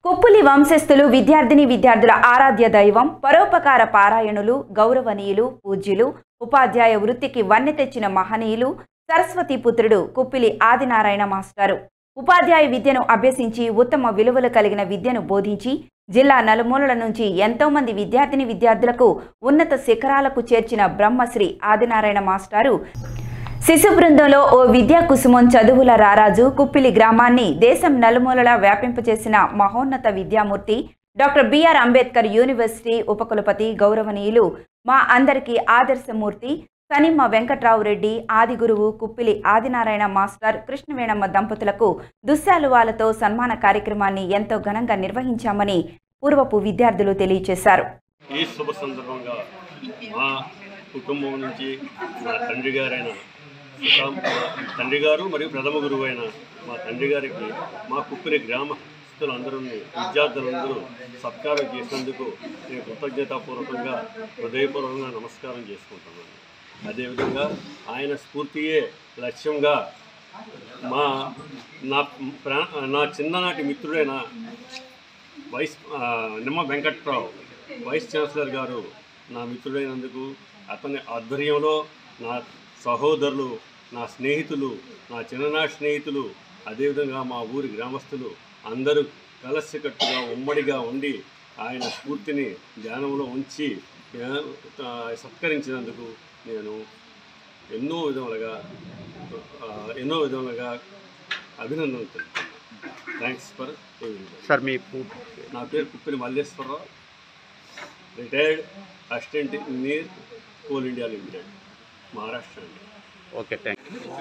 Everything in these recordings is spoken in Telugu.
కుప్పులి వంశస్థులు విద్యార్థిని విద్యార్థుల ఆరాధ్య దైవం పరోపకార పారాయణులు గౌరవనీయులు పూజ్యులు ఉపాధ్యాయ వృత్తికి వన్నె తెచ్చిన మహనీయులు సరస్వతి పుత్రుడు కుప్పిలి ఆదినారాయణ మాస్టారు ఉపాధ్యాయ విద్యను అభ్యసించి ఉత్తమ విలువలు కలిగిన విద్యను బోధించి జిల్లా నలుమూలల నుంచి ఎంతో మంది విద్యార్థిని విద్యార్థులకు ఉన్నత శిఖరాలకు చేర్చిన బ్రహ్మశ్రీ ఆదినారాయణ మాస్టారు శిశు బృందంలో ఓ విద్యా కుసుమం చదువుల రారాజు కుప్పిలి గ్రామాన్ని దేశం నలుమూలలా వ్యాపింపచేసిన మహోన్నత విద్యామూర్తి డాక్టర్ బిఆర్ అంబేద్కర్ యూనివర్సిటీ ఉపకులపతి గౌరవనీయులు మా అందరికీ ఆదర్శమూర్తి సనిమ్మ వెంకట్రావు రెడ్డి ఆదిగురువు కుప్పిలి ఆదినారాయణ మాస్టర్ కృష్ణవేణమ్మ దంపతులకు దుశ్శాలువాలతో సన్మాన కార్యక్రమాన్ని ఎంతో ఘనంగా నిర్వహించామని పూర్వపు విద్యార్థులు తెలియజేశారు ఈ శుభ సందర్భంగా మా కుటుంబం నుంచి మా తండ్రి గారైన సుతాం- మా తండ్రి గారు మరియు ప్రథమ గురువు అయిన మా తండ్రి గారికి మా కుప్పిరి గ్రామస్తులందరూ విద్యార్థులందరూ సత్కారం చేసినందుకు నేను కృతజ్ఞతాపూర్వకంగా హృదయపూర్వకంగా నమస్కారం చేసుకుంటున్నాను అదేవిధంగా ఆయన స్ఫూర్తియే లక్ష్యంగా మా నా ప్రా నా చిన్ననాటి మిత్రుడైన వైస్ ఆ, నిమ్మ వెంకట్రావు వైస్ ఛాన్సలర్ గారు నా మిత్రుడైనందుకు అతని ఆధ్వర్యంలో నా సహోదరులు నా స్నేహితులు నా చిన్ననాటి స్నేహితులు అదేవిధంగా మా ఊరి గ్రామస్తులు అందరూ కలసికట్టుగా ఉమ్మడిగా ఉండి ఆయన స్ఫూర్తిని ధ్యానంలో ఉంచి ఆ, సత్కరించినందుకు నేను ఎన్నో విధములుగా ఆ, ఎన్నో విధములుగా అభినందనలు తెలుపుతున్నాను థ్యాంక్స్ ఫర్ సార్ మీ పూర్తి నా పేరు Kuppini Malleswararao retired assistant engineer Coal India limited Maharashtra అండి ఓకే థ్యాంక్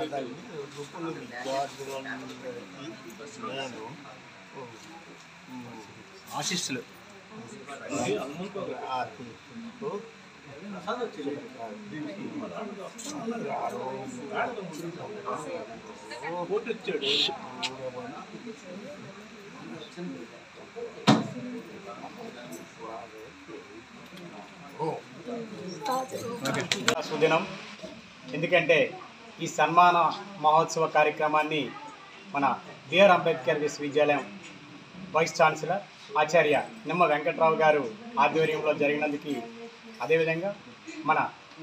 ఆశిస్సులు సుదినం ఎందుకంటే ఈ సన్మాన మహోత్సవ కార్యక్రమాన్ని మన బిఆర్ అంబేద్కర్ విశ్వవిద్యాలయం వైస్ ఛాన్సలర్ ఆచార్య నిమ్మ వెంకట్రావు గారు ఆధ్వర్యంలో జరిగినందుకు అదేవిధంగా మన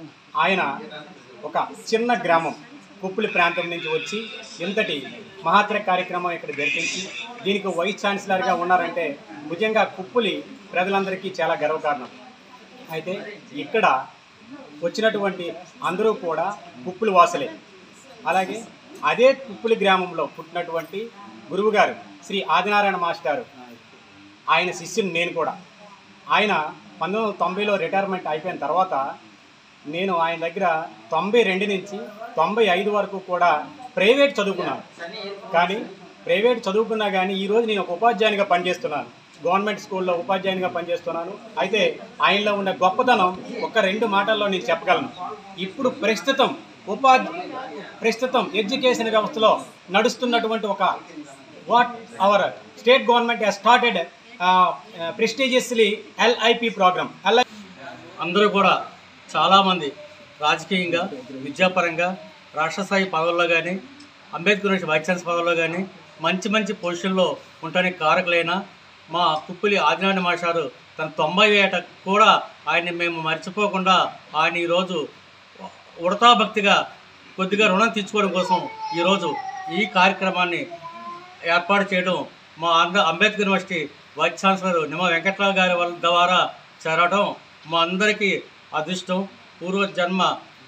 ఆయన ఒక చిన్న గ్రామం కుప్పులి ప్రాంతం నుంచి వచ్చి ఇంతటి మహాత్ర కార్యక్రమం ఇక్కడ జరిపించి దీనికి వైస్ ఛాన్సలర్గా ఉన్నారంటే నిజంగా కుప్పులి ప్రజలందరికీ చాలా గర్వకారణం అయితే ఇక్కడ వచ్చినటువంటి అందరూ కూడా కుప్పులి వాసులే అలాగే అదే కుప్పులి గ్రామంలో పుట్టినటువంటి గురువుగారు శ్రీ ఆదినారాయణ మాస్టారు ఆయన శిష్యుని నేను కూడా ఆయన పంతొమ్మిది వందల తొంభైలో రిటైర్మెంట్ అయిపోయిన తర్వాత నేను ఆయన దగ్గర తొంభై రెండు నుంచి తొంభై ఐదు వరకు కూడా ప్రైవేట్ చదువుకున్నాను కానీ ప్రైవేట్ చదువుకున్నా కానీ ఈరోజు నేను ఒక ఉపాధ్యాయునిగా పనిచేస్తున్నాను గవర్నమెంట్ స్కూల్లో ఉపాధ్యాయునిగా పనిచేస్తున్నాను అయితే ఆయనలో ఉన్న గొప్పతనం ఒక రెండు మాటల్లో నేను చెప్పగలను ఇప్పుడు ప్రస్తుతం ఉపాధి ప్రస్తుతం ఎడ్యుకేషన్ వ్యవస్థలో నడుస్తున్నటువంటి ఒక what our state government has started prestigiously L I P programme L I అందరూ కూడా చాలామంది రాజకీయంగా విద్యాపరంగా రాష్ట్ర స్థాయి పదవుల్లో కానీ అంబేద్కర్ యూనివర్సిటీ వైస్ ఛాన్స్ పదవుల్లో కానీ మంచి మంచి పొజిషన్లో ఉండడానికి కారకులైన మా కుప్పిలి ఆదినారాయణ మాస్టారు తన తొంభై ఏట కూడా ఆయన్ని మేము మర్చిపోకుండా ఆయన ఈరోజు ఉడతా భక్తిగా కొద్దిగా రుణం తీర్చుకోవడం కోసం ఈరోజు ఈ కార్యక్రమాన్ని ఏర్పాటు చేయడం మా అంద అంబేద్కర్ యూనివర్సిటీ వైస్ ఛాన్సలర్ నిమ్మ వెంకట్రావు గారి వల్ల ద్వారా చేరడం మా అందరికీ అదృష్టం పూర్వ జన్మ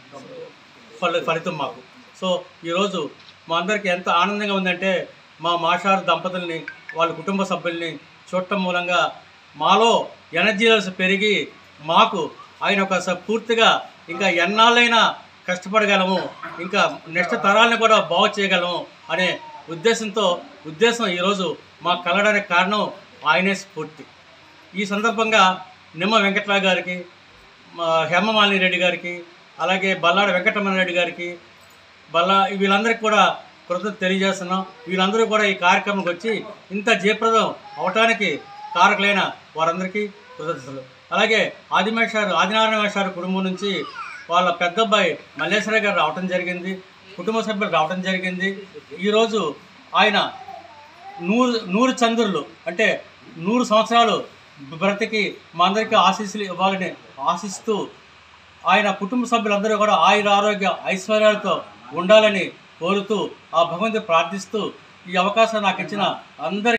ఫలి ఫలితం మాకు సో ఈరోజు మా అందరికీ ఎంత ఆనందంగా ఉందంటే మా మాషారు దంపతుల్ని వాళ్ళ కుటుంబ సభ్యుల్ని చూడటం మూలంగా మాలో ఎనర్జీ లెవెల్స్ పెరిగి మాకు ఆయన ఒక స- పూర్తిగా ఇంకా ఎన్నాళ్ళైనా కష్టపడగలము ఇంకా నెక్స్ట్ తరాలను కూడా బాగు చేయగలము అనే ఉద్దేశంతో ఉద్దేశం ఈరోజు మాకు కలగడానికి కారణం ఆయనే స్ఫూర్తి ఈ సందర్భంగా నిమ్మ వెంకట్రావు గారికి మా హేమమాలిని రెడ్డి గారికి అలాగే బల్లాడ వెంకటరమణ రెడ్డి గారికి బల్లా వీళ్ళందరికీ కూడా కృతజ్ఞత తెలియజేస్తున్నాం వీళ్ళందరూ కూడా ఈ కార్యక్రమంకి వచ్చి ఇంత జయప్రదం అవటానికి కారకులైన వారందరికీ కృతజ్ఞతలు అలాగే ఆదిమేషారు ఆదినారాయణ మేషారు కుటుంబం నుంచి వాళ్ళ పెద్దబ్బాయి మల్లేశ్వర గారు రావటం జరిగింది కుటుంబ సభ్యులు రావటం జరిగింది ఈరోజు ఆయన నూరు నూరు చంద్రులు అంటే నూరు సంవత్సరాలు బ్రతికి మా అందరికీ ఆశీస్సులు ఇవ్వాలని ఆశిస్తూ ఆయన కుటుంబ సభ్యులందరూ కూడా ఆయుర ఆరోగ్య ఐశ్వర్యాలతో ఉండాలని కోరుతూ ఆ భగవంతుని ప్రార్థిస్తూ ఈ అవకాశం నాకు ఇచ్చిన అందరి